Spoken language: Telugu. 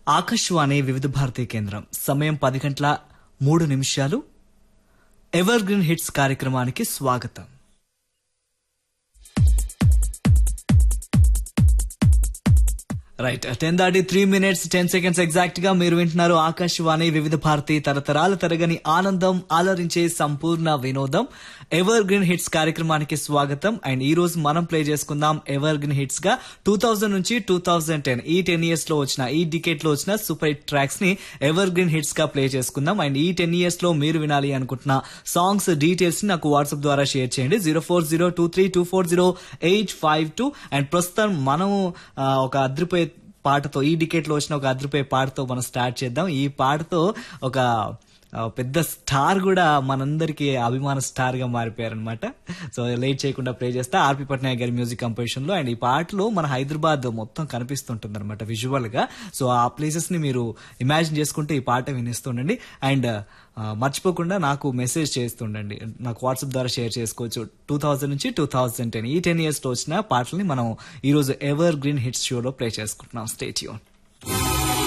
ఆకాశవాణి వివిధ భారతీ కేంద్రం సమయం పది గంటల మూడు నిమిషాలు ఎవర్ గ్రీన్ హిట్స్ కార్యక్రమానికి స్వాగతం రైట్ టెన్ దాటి three minutes ten seconds exact గా మీరు వింటున్నారు ఆకాశవాణి వివిధ భారతి తరతరాల తరగని ఆనందం ఆలరించే సంపూర్ణ వినోదం ఎవర్ గ్రీన్ హిట్స్ కార్యక్రమానికి స్వాగతం అండ్ ఈ రోజు మనం ప్లే చేసుకుందాం ఎవర్ గ్రీన్ హిట్స్ గా టూ థౌజండ్ నుంచి టూ థౌజండ్ టెన్ ఈ టెన్ ఇయర్స్ లో వచ్చిన ఈ డికేట్ లో వచ్చిన సూపర్ హిట్ ట్రాక్స్ ని ఎవర్ గ్రీన్ హిట్స్ గా ప్లే చేసుకుందాం అండ్ ఈ టెన్ ఇయర్స్ లో మీరు వినాలి అనుకుంటున్న సాంగ్స్ డీటెయిల్స్ ని నాకు వాట్సాప్ ద్వారా షేర్ చేయండి zero four zero two three two four zero eight five two and ప్రస్తుతం మనం ఆ, ఒక అద్రిపోయే పాటతో ఈ డికేట్ లో వచ్చిన ఒక అద్రిపోయే పాటతో మనం స్టార్ట్ చేద్దాం ఈ పాటతో ఒక ఆ, పెద్ద స్టార్ కూడా మనందరికి అభిమాన స్టార్ గా మారిపోయారనమాట సో లేట్ చేయకుండా ప్లే చేస్తా ఆర్పి పట్నాయక్ గారి మ్యూజిక్ కంపోజిషన్ లో అండ్ ఈ పాటలో మన హైదరాబాద్ మొత్తం కనిపిస్తుంటుంది అనమాట విజువల్ గా సో ఆ ప్లేసెస్ ని మీరు ఇమాజిన్ చేసుకుంటూ ఈ పాట వినిస్తుండండి అండ్ మర్చిపోకుండా నాకు మెసేజ్ చేస్తుండండి నాకు వాట్సాప్ ద్వారా షేర్ చేసుకోవచ్చు టూ థౌజండ్ నుంచి టూ థౌజండ్ టెన్ ఈ టెన్ ఇయర్స్ లో వచ్చిన పాటల్ని మనం ఈ రోజు ఎవర్ గ్రీన్ హిట్స్ షోలో ప్లే చేసుకుంటున్నాం స్టేట్ యూన్